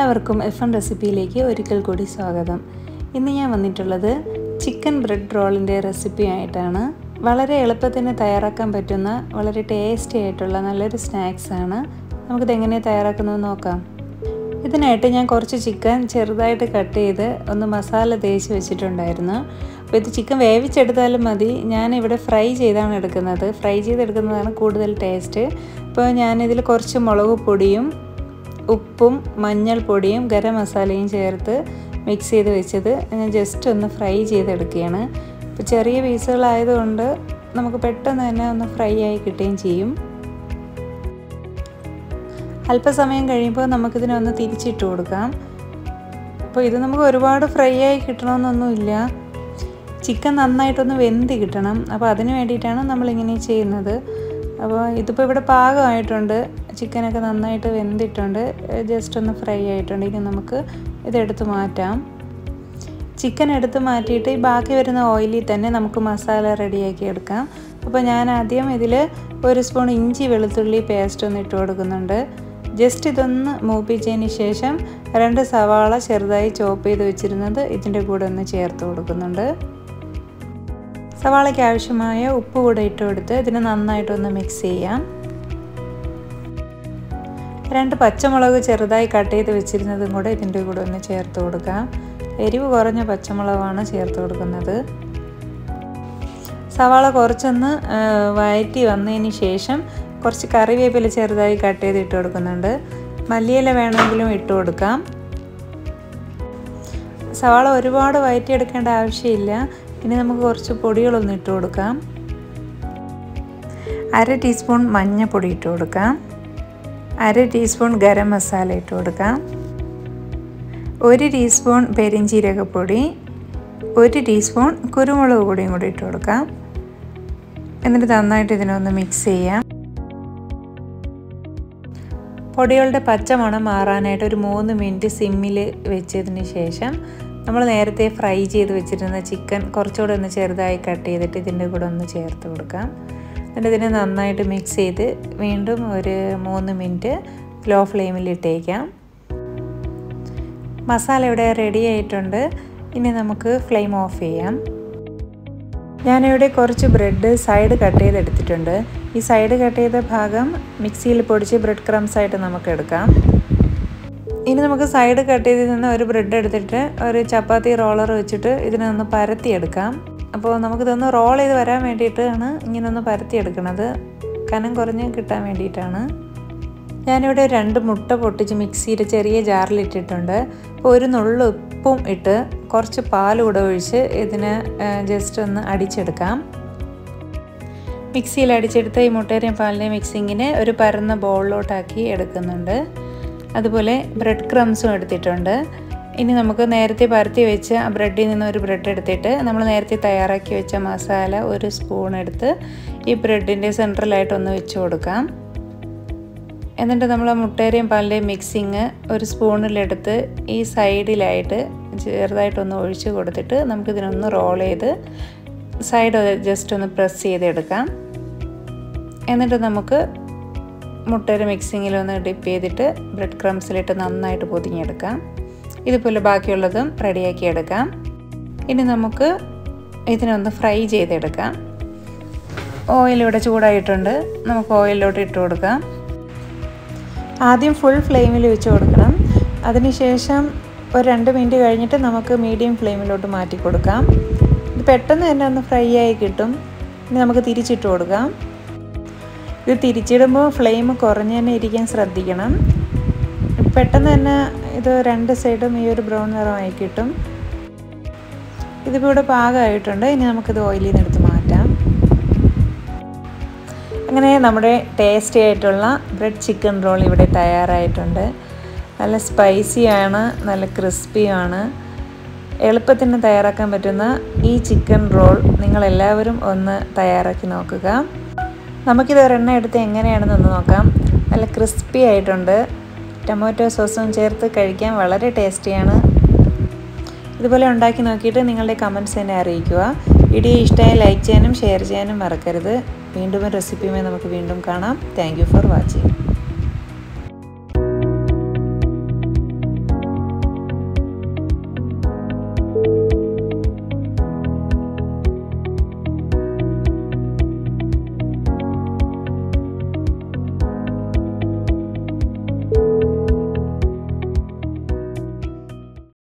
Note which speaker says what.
Speaker 1: എല്ലാവർക്കും F N റെസിപ്പിയിലേക്ക് ഒരിക്കൽ കൂടി സ്വാഗതം ഇന്ന് ഞാൻ വന്നിട്ടുള്ളത് ചിക്കൻ ബ്രെഡ് റോളിൻ്റെ റെസിപ്പി ആയിട്ടാണ് വളരെ എളുപ്പത്തിന് തയ്യാറാക്കാൻ പറ്റുന്ന വളരെ ടേസ്റ്റി ആയിട്ടുള്ള നല്ലൊരു സ്നാക്സാണ് നമുക്കിത് എങ്ങനെ തയ്യാറാക്കുന്നത് നോക്കാം ഇതിനായിട്ട് ഞാൻ കുറച്ച് ചിക്കൻ ചെറുതായിട്ട് കട്ട് ചെയ്ത് ഒന്ന് മസാല തേച്ച് വെച്ചിട്ടുണ്ടായിരുന്നു അപ്പോൾ ഇത് ചിക്കൻ വേവിച്ചെടുത്താലും മതി ഞാൻ ഇവിടെ ഫ്രൈ ചെയ്താണ് എടുക്കുന്നത് ഫ്രൈ ചെയ്തെടുക്കുന്നതാണ് കൂടുതൽ ടേസ്റ്റ് അപ്പോൾ ഞാനിതിൽ കുറച്ച് മുളക് പൊടിയും ഉപ്പും മഞ്ഞൾപ്പൊടിയും ഗരം മസാലയും ചേർത്ത് മിക്സ് ചെയ്ത് വെച്ചത് ഞാൻ ജസ്റ്റ് ഒന്ന് ഫ്രൈ ചെയ്തെടുക്കുകയാണ് അപ്പോൾ ചെറിയ പീസുകളായതുകൊണ്ട് നമുക്ക് പെട്ടെന്ന് തന്നെ ഒന്ന് ഫ്രൈ ആയി കിട്ടുകയും ചെയ്യും അല്പസമയം കഴിയുമ്പോൾ നമുക്കിതിനെ ഒന്ന് തിരിച്ചിട്ട് കൊടുക്കാം അപ്പോൾ ഇത് നമുക്ക് ഒരുപാട് ഫ്രൈ ആയി കിട്ടണമെന്നൊന്നുമില്ല ചിക്കൻ നന്നായിട്ടൊന്ന് വെന്ത് കിട്ടണം അപ്പോൾ അതിന് വേണ്ടിയിട്ടാണ് നമ്മളിങ്ങനെ ചെയ്യുന്നത് അപ്പോൾ ഇതിപ്പോൾ ഇവിടെ പാകമായിട്ടുണ്ട് ചിക്കനൊക്കെ നന്നായിട്ട് വെന്തിട്ടുണ്ട് ജസ്റ്റ് ഒന്ന് ഫ്രൈ ആയിട്ടുണ്ട് ഇനി നമുക്ക് ഇതെടുത്ത് മാറ്റാം ചിക്കൻ എടുത്ത് മാറ്റിയിട്ട് ഈ ബാക്കി വരുന്ന ഓയിലിൽ തന്നെ നമുക്ക് മസാല റെഡിയാക്കി എടുക്കാം അപ്പോൾ ഞാൻ ആദ്യം ഇതിൽ ഒരു സ്പൂൺ ഇഞ്ചി വെളുത്തുള്ളി പേസ്റ്റ് ഒന്ന് ഇട്ട് കൊടുക്കുന്നുണ്ട് ജസ്റ്റ് ഇതൊന്ന് മൂപ്പിച്ചതിന് ശേഷം രണ്ട് സവാള ചെറുതായി ചോപ്പ് ചെയ്ത് വെച്ചിരുന്നത് ഇതിൻ്റെ കൂടെ ഒന്ന് ചേർത്ത് കൊടുക്കുന്നുണ്ട് സവാളയ്ക്ക് ആവശ്യമായ ഉപ്പ് കൂടെ ഇട്ട് കൊടുത്ത് ഇതിന് നന്നായിട്ടൊന്ന് മിക്സ് ചെയ്യാം രണ്ട് പച്ചമുളക് ചെറുതായി കട്ട് ചെയ്ത് വെച്ചിരുന്നതും കൂടെ ഇതിൻ്റെ കൂടെ ഒന്ന് ചേർത്ത് കൊടുക്കാം എരിവ് കുറഞ്ഞ പച്ചമുളകാണ് ചേർത്ത് കൊടുക്കുന്നത് സവാള കുറച്ചൊന്ന് വയറ്റി വന്നതിന് ശേഷം കുറച്ച് കറിവേപ്പില ചെറുതായി കട്ട് ചെയ്ത് ഇട്ട് കൊടുക്കുന്നുണ്ട് മല്ലിയില വേണമെങ്കിലും ഇട്ട് കൊടുക്കാം സവാള ഒരുപാട് വയറ്റിയെടുക്കേണ്ട ആവശ്യമില്ല ഇനി നമുക്ക് കുറച്ച് പൊടികളൊന്ന് ഇട്ട് കൊടുക്കാം അര ടീസ്പൂൺ മഞ്ഞൾപ്പൊടി ഇട്ട് കൊടുക്കാം അര ടീസ്പൂൺ ഗരം മസാല ഇട്ട് കൊടുക്കാം ഒരു ടീസ്പൂൺ പെരിഞ്ചീരകപ്പൊടി ഒരു ടീസ്പൂൺ കുരുമുളക് പൊടിയും കൂടി ഇട്ട് കൊടുക്കാം എന്നിട്ട് നന്നായിട്ട് ഇതിനൊന്ന് മിക്സ് ചെയ്യാം പൊടികളുടെ പച്ചമണം മാറാനായിട്ട് ഒരു മൂന്ന് മിനിറ്റ് സിമ്മിൽ വെച്ചതിന് ശേഷം നമ്മൾ നേരത്തെ ഫ്രൈ ചെയ്ത് വെച്ചിരുന്ന ചിക്കൻ കുറച്ചുകൂടെ ഒന്ന് ചെറുതായി കട്ട് ചെയ്തിട്ട് ഇതിൻ്റെ കൂടെ ഒന്ന് ചേർത്ത് കൊടുക്കാം എന്നിട്ട് ഇതിനെ നന്നായിട്ട് മിക്സ് ചെയ്ത് വീണ്ടും ഒരു മൂന്ന് മിനിറ്റ് ലോ ഫ്ലെയിമിൽ ഇട്ടേക്കാം മസാല ഇവിടെ റെഡി ആയിട്ടുണ്ട് ഇനി നമുക്ക് ഫ്ലെയിം ഓഫ് ചെയ്യാം ഞാനിവിടെ കുറച്ച് ബ്രെഡ് സൈഡ് കട്ട് ചെയ്തെടുത്തിട്ടുണ്ട് ഈ സൈഡ് കട്ട് ചെയ്ത ഭാഗം മിക്സിയിൽ പൊടിച്ച് ബ്രെഡ് ക്രംസ് ആയിട്ട് നമുക്ക് എടുക്കാം ഇനി നമുക്ക് സൈഡ് കട്ട് ചെയ്ത് നിന്ന് ഒരു ബ്രെഡ് എടുത്തിട്ട് ഒരു ചപ്പാത്തി റോളർ വെച്ചിട്ട് ഇതിനൊന്ന് പരത്തിയെടുക്കാം അപ്പോൾ നമുക്കിതൊന്ന് റോൾ ചെയ്ത് വരാൻ വേണ്ടിയിട്ടാണ് ഇങ്ങനെ ഒന്ന് പരത്തിയെടുക്കുന്നത് കനം കുറഞ്ഞ് കിട്ടാൻ വേണ്ടിയിട്ടാണ് ഞാനിവിടെ രണ്ട് മുട്ട പൊട്ടിച്ച് മിക്സിയിൽ ചെറിയ ജാറിലിട്ടിട്ടുണ്ട് അപ്പോൾ ഒരു നുള്ളു ഉപ്പും ഇട്ട് കുറച്ച് പാൽ കൂടെ ഒഴിച്ച് ഇതിനെ ജസ്റ്റ് ഒന്ന് അടിച്ചെടുക്കാം മിക്സിയിൽ അടിച്ചെടുത്ത ഈ മുട്ടേരെയും പാലിൻ്റെയും മിക്സിങ്ങിനെ ഒരു പരന്ന ബൗളിലോട്ടാക്കി എടുക്കുന്നുണ്ട് അതുപോലെ ബ്രെഡ് ക്രംസും എടുത്തിട്ടുണ്ട് ഇനി നമുക്ക് നേരത്തെ പരത്തി വെച്ച ആ ബ്രെഡിൽ നിന്ന് ഒരു ബ്രെഡ് എടുത്തിട്ട് നമ്മൾ നേരത്തെ തയ്യാറാക്കി വെച്ച മസാല ഒരു സ്പൂൺ എടുത്ത് ഈ ബ്രെഡിൻ്റെ സെൻട്രലായിട്ട് ഒന്ന് വെച്ച് കൊടുക്കാം എന്നിട്ട് നമ്മൾ ആ മുട്ടേരെയും പാലിൻ്റെയും മിക്സിങ് ഒരു സ്പൂണിലെടുത്ത് ഈ സൈഡിലായിട്ട് ചെറുതായിട്ടൊന്ന് ഒഴിച്ച് കൊടുത്തിട്ട് നമുക്കിതിനൊന്ന് റോൾ ചെയ്ത് സൈഡ് ജസ്റ്റ് ഒന്ന് പ്രസ് ചെയ്തെടുക്കാം എന്നിട്ട് നമുക്ക് മുട്ടയുടെ മിക്സിങ്ങിലൊന്ന് ഡിപ്പ് ചെയ്തിട്ട് ബ്രെഡ് ക്രംസിലിട്ട് നന്നായിട്ട് പൊതിഞ്ഞെടുക്കാം ഇതുപോലെ ബാക്കിയുള്ളതും റെഡിയാക്കി എടുക്കാം ഇനി നമുക്ക് ഇതിനൊന്ന് ഫ്രൈ ചെയ്തെടുക്കാം ഓയിൽ ഇവിടെ ചൂടായിട്ടുണ്ട് നമുക്ക് ഓയിലിലോട്ട് ഇട്ട് കൊടുക്കാം ആദ്യം ഫുൾ ഫ്ലെയിമിൽ വെച്ച് കൊടുക്കണം അതിനുശേഷം ഒരു രണ്ട് മിനിറ്റ് കഴിഞ്ഞിട്ട് നമുക്ക് മീഡിയം ഫ്ലെയിമിലോട്ട് മാറ്റി കൊടുക്കാം ഇത് പെട്ടെന്ന് തന്നെ ഒന്ന് ഫ്രൈ ആയി കിട്ടും ഇനി നമുക്ക് തിരിച്ചിട്ട് കൊടുക്കാം ഇത് തിരിച്ചിടുമ്പോൾ ഫ്ലെയിം കുറഞ്ഞ് തന്നെ ഇരിക്കാൻ ശ്രദ്ധിക്കണം പെട്ടെന്ന് തന്നെ ഇത് രണ്ട് സൈഡും ഈ ഒരു ബ്രൗൺ നിറമായി കിട്ടും ഇതിപ്പോൾ ഇവിടെ പാകമായിട്ടുണ്ട് ഇനി നമുക്കിത് ഓയിലിൽ നിന്ന് എടുത്ത് മാറ്റാം അങ്ങനെ നമ്മുടെ ടേസ്റ്റി ആയിട്ടുള്ള ബ്രെഡ് ചിക്കൻ റോൾ ഇവിടെ തയ്യാറായിട്ടുണ്ട് നല്ല സ്പൈസിയാണ് നല്ല ക്രിസ്പിയാണ് എളുപ്പത്തിന് തയ്യാറാക്കാൻ പറ്റുന്ന ഈ ചിക്കൻ റോൾ നിങ്ങളെല്ലാവരും ഒന്ന് തയ്യാറാക്കി നോക്കുക നമുക്കിത് ഒരെണ്ണം എടുത്ത് എങ്ങനെയാണെന്നൊന്ന് നോക്കാം നല്ല ക്രിസ്പി ആയിട്ടുണ്ട് ടൊമാറ്റോ സോസും ചേർത്ത് കഴിക്കാൻ വളരെ ടേസ്റ്റിയാണ് ഇതുപോലെ ഉണ്ടാക്കി നോക്കിയിട്ട് നിങ്ങളുടെ കമൻസ് എന്നെ അറിയിക്കുക വീഡിയോ ഇഷ്ടമായി ലൈക്ക് ചെയ്യാനും ഷെയർ ചെയ്യാനും മറക്കരുത് വീണ്ടും ഒരു റെസിപ്പിയുമായി നമുക്ക് വീണ്ടും കാണാം താങ്ക് ഫോർ വാച്ചിങ്